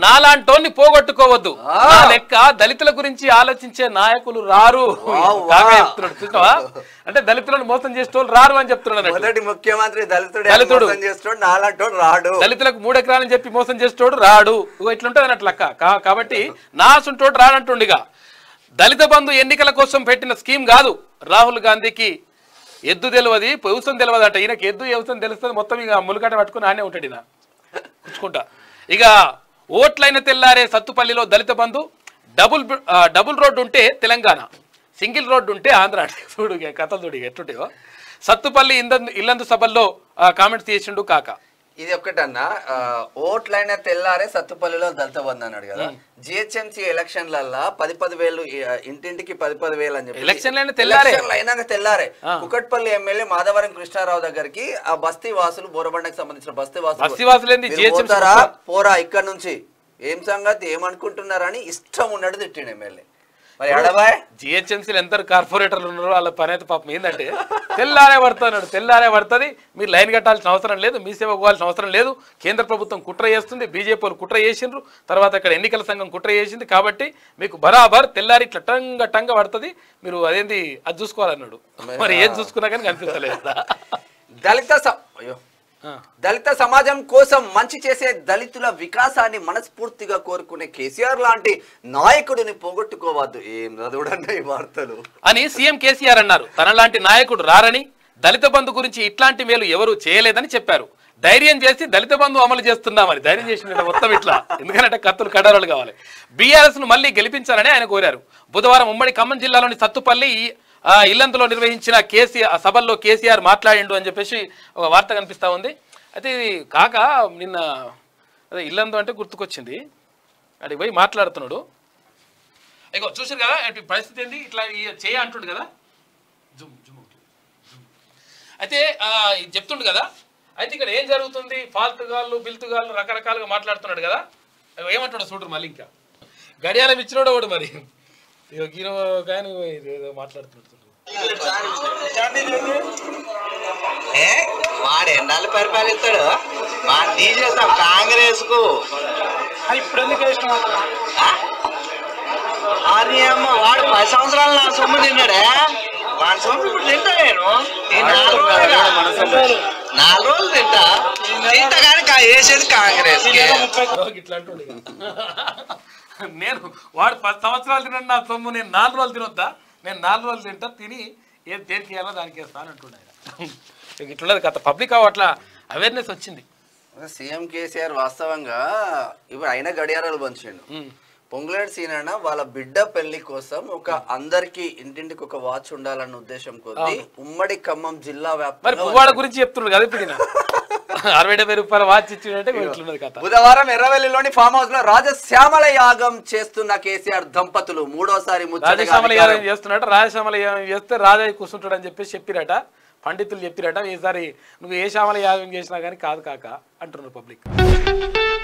నాలాంటోన్ని పోగొట్టుకోవద్దు నా లెక్క దళితుల గురించి ఆలోచించే నాయకులు రారు వావ్, కాగా వావ్. చెప్తున్నాడు చూసినావా అంటే దళితులను మోసం చేసేటోళ్ళు రారు అని చెప్తున్నాడు అన్నట్టు. మొదటి ముఖ్యమంత్రి దళితుడే దళితుడు. మోసం చేస్తాడు నాలంటోడు రాడు దళితులకు మూడు ఎకరాలని చెప్పి మోసం చేసేటోడు రాడు ఇగో ఇట్లుంటది అన్నట్టు లెక్క కా- కాబట్టి నా సుంటోడు రానంటుండిగా దళిత బంధు ఎన్నికల కోసం పెట్టిన స్కీమ్ కాదు రాహుల్ గాంధీకి ఎద్దు తెలియదు వ్యవసాయం తెలియదు అంట ఈయనకి ఎద్దు వ్యవసాయం తెలుస్తుంది మొత్తం ఇక ములుకట పట్టుకుని ఆనే ఉంటాడు ఈయన కూర్చుకుంటా ఇక ఓట్లైన తెల్లారే సత్తుపల్లిలో దళిత బంధు డబుల్ బి- ఆ, డబుల్ రోడ్డు ఉంటే తెలంగాణ సింగిల్ రోడ్డు ఉంటే ఆంధ్ర చూడు ఇక కథలు చూడు ఇక ఎట్లుంటాయో సత్తుపల్లి ఇందందు ఇల్లందు సభల్లో కామెంట్స్ చేసిండు కాక ఇది ఒక్కటన్నా ఆ, ఓట్లైన తెల్లారే సత్తుపల్లిలో దళిత బంధు అన్నాడు కదా జిహెచ్ఎంసీ ఎలక్షన్లల్లా పది పది వేలు ఆ, ఇంటింటికి పది పది వేలు అని చెప్పి ఎలక్షన్లైన తెల్లారే. ఎలక్షన్లు అయినాక తెల్లారే ఆ. కుకట్పల్లి ఎమ్మెల్యే మాధవరం కృష్ణారావు దగ్గరికి ఆ బస్తీ వాసులు బోరబండకి సంబంధించిన బస్తీ వాసులు బస్తీ వాసులేంది మీరు GHMC పోతారా? మొత్తం? పోరా ఇక్కడ నుంచి ఏం సంగతి ఏమనుకుంటున్నారని ఇష్టం ఉన్నట్టు తిట్టిండు ఎమ్మెల్యే మరి ఎడబాయ్ జిహెచ్ఎంసీలు ఎంత కార్పొరేటర్లు ఉన్నారో వాళ్ళ పని అయితే పాపం ఏంటంటే తెల్లారే పడుతున్నాడు తెల్లారే పడుతుంది మీరు లైన్ కట్టాల్సిన అవసరం లేదు మీ సేవ పోవాల్సిన అవసరం లేదు కేంద్ర ప్రభుత్వం కుట్ర చేస్తుంది బీజేపీ వాళ్ళు కుట్ర చేసిండ్రు తర్వాత ఇక్కడ ఎన్నికల సంఘం కుట్ర చేసింది కాబట్టి మీకు బరాబర్ తెల్లారి ఇట్లా టంగ టంగ పడుతుంది మీరు అదేంది అది చూసుకోవాలన్నాడు మరి ఏది చూసుకున్నా కానీ కనిపిస్తలేదు దళిత స- అయ్యో ఆ. దళిత సమాజం కోసం మంచి చేసే దళితుల వికాసాన్ని మనస్ఫూర్తిగా కోరుకునే కేసీఆర్ లాంటి నాయకుడిని పోగొట్టుకోవద్దు ఏం చదువుడండి ఈ వార్తలు అని సీఎం కేసీఆర్ అన్నారు తనలాంటి నాయకుడు రారని దళిత బంధు గురించి ఇట్లాంటి మేలు ఎవరు చేయలేదని చెప్పారు ధైర్యం చేసి దళిత బంధు అమలు చేస్తున్నామని ధైర్యం చేసిన మొత్తం ఇట్లా ఎందుకంటే కత్తులు కడారాలు కావాలి బీఆర్ఎస్ ను మళ్ళీ గెలిపించాలని ఆయన కోరారు బుధవారం ఉమ్మడి ఖమ్మం జిల్లాలోని సత్తుపల్లి ఆ, ఇల్లందులో నిర్వహించిన కేసీఆర్ ఆ సభల్లో కేసీఆర్ మాట్లాడిండు అని చెప్పేసి ఒక వార్త కనిపిస్తా ఉంది అయితే ఇది కాక నిన్న అదే ఇల్లందు అంటే గుర్తుకొచ్చింది అడిగి పోయి మాట్లాడుతున్నాడు ఇగో చూసారు కదా ఇటు పరిస్థితి ఏంది ఇట్లా ఈ చేయ అంటుండు కదా జుమ్ జుమ్ జుమ్. అయితే ఆ, ఇది చెప్తుండు కదా అయితే ఇక్కడ ఏం జరుగుతుంది ఫాల్తుగాళ్ళు బిల్తుగాళ్ళు రకరకాలుగా మాట్లాడుతున్నాడు కదా అవి ఏమంటాడు చూడరు మళ్ళీ ఇంకా గడియారం ఇచ్చినోడు వాడు మరి ఇగో గీన కానీ ఏదో మాట్లాడుతున్నాడు చూడు. ఏ వాడు ఎన్నాళ్ళు పరిపాలిస్తాడు వాడు తీసేస్తాం కాంగ్రెస్ కు అరే అమ్మ వాడు పది సంవత్సరాలు నా సొమ్ము తిన్నాడే వాడి సొమ్ము ఇప్పుడు తింటా నేను ఈ నాలుగు రోజులుగా. నాలుగు రోజులు తింటా తింటా కానీ కా- వేసేది కాంగ్రెస్ కి ఇగో ఇట్లా అంటుండు ఇక. నేను వాడు పది సంవత్సరాలు తినండి నా సొమ్ము నేను నాలుగు రోజులు తినొద్దా నేను నాలుగు రోజులు తింటా తిని ఏం దేనికి వేయాలో దానికి వేస్తాను అంటుండే ఆయన. ఇక ఇట్లున్నది కథ పబ్లిక్ అట్లా అవేర్నెస్ వచ్చింది సీఎం కేసీఆర్ వాస్తవంగా ఇప్పుడు అయిన గడియారాలు పంచిండు ఉమ్. పొంగులేడు సీనన్న వాళ్ళ బిడ్డ పెళ్లి కోసం ఒక అందరికి ఇంటింటికి ఒక వాచ్ ఉండాలన్న ఉద్దేశం కొద్ది ఉమ్మడి ఖమ్మం జిల్లా మరి వ్యాప్తంగా పువ్వాడ గురించి చెప్తున్నాడు కదా ఇప్పుడు ఈయన. అరవై డెబ్బై రూపాయల వాచ్ ఇచ్చిండంటే ఇట్లున్నది కథ బుధవారం ఎర్రవెల్లిలోని ఫామ్ హౌస్ లో రాజశ్యామల యాగం చేస్తున్న కేసీఆర్ దంపతులు మూడోసారి ముచ్చటగా రాజశ్యామల అధికారం- యాగం చేస్తున్నాట రాజశ్యామల యాగం చేస్తే రాజయ్య కూర్చుంటాడు అని చెప్పేసి చెప్పిరట పండితులు చెప్పిరట ఈసారి నువ్వు ఏ శ్యామల యాగం చేసినా కానీ కాదు కాక అంటున్నారు పబ్లిక్